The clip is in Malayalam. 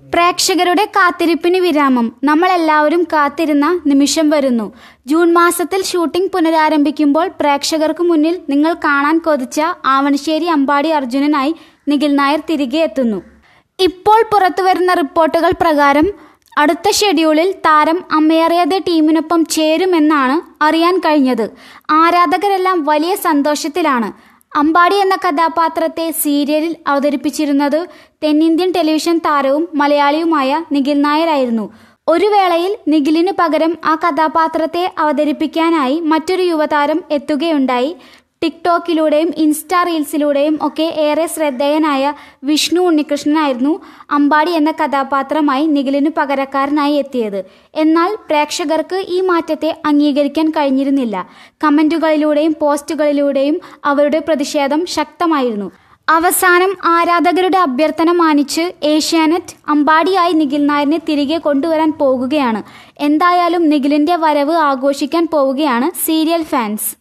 പ്രേക്ഷകരുടെ കാത്തിരിപ്പിന് വിരാമം നമ്മൾ എല്ലാവരും കാത്തിരുന്ന നിമിഷം വരുന്നു ജൂൺ മാസത്തിൽ ഷൂട്ടിംഗ് പുനരാരംഭിക്കുമ്പോൾ പ്രേക്ഷകർക്ക് മുന്നിൽ നിങ്ങൾ കാണാൻ കൊതിച്ച ആവണശ്ശേരി അമ്പാടി അർജുനനായി നിഖിൽ നായർ തിരികെ എത്തുന്നു ഇപ്പോൾ പുറത്തുവരുന്ന റിപ്പോർട്ടുകൾ പ്രകാരം അടുത്ത ഷെഡ്യൂളിൽ താരം അമ്മയറിയാതെ ടീമിനൊപ്പം ചേരുമെന്നാണ് അറിയാൻ കഴിഞ്ഞത് ആരാധകരെല്ലാം വലിയ സന്തോഷത്തിലാണ് അമ്പാടി എന്ന കഥാപാത്രത്തെ സീരിയലിൽ അവതരിപ്പിച്ചിരുന്നത് തെന്നിന്ത്യൻ ടെലിവിഷൻ താരവും മലയാളിയുമായ നിഖിൽ നായരായിരുന്നു ഒരു വേളയിൽ നിഖിലിന് പകരം ആ കഥാപാത്രത്തെ അവതരിപ്പിക്കാനായി മറ്റൊരു യുവതാരം എത്തുകയുണ്ടായി ടിക്ടോക്കിലൂടെയും ഇൻസ്റ്റാ റീൽസിലൂടെയും ഒക്കെ ഏറെ ശ്രദ്ധേയനായ വിഷ്ണു ഉണ്ണികൃഷ്ണനായിരുന്നു അമ്പാടി എന്ന കഥാപാത്രമായി നിഖിലിന് പകരക്കാരനായി എത്തിയത് എന്നാൽ പ്രേക്ഷകർക്ക് ഈ മാറ്റത്തെ അംഗീകരിക്കാൻ കഴിഞ്ഞിരുന്നില്ല കമന്റുകളിലൂടെയും പോസ്റ്റുകളിലൂടെയും അവരുടെ പ്രതിഷേധം ശക്തമായിരുന്നു അവസാനം ആരാധകരുടെ അഭ്യർത്ഥന മാനിച്ച് ഏഷ്യാനെറ്റ് അമ്പാടിയായി നിഖിൽ നായരിനെ തിരികെ കൊണ്ടുവരാൻ പോകുകയാണ് എന്തായാലും നിഖിലിന്റെ വരവ് ആഘോഷിക്കാൻ പോവുകയാണ് സീരിയൽ ഫാൻസ്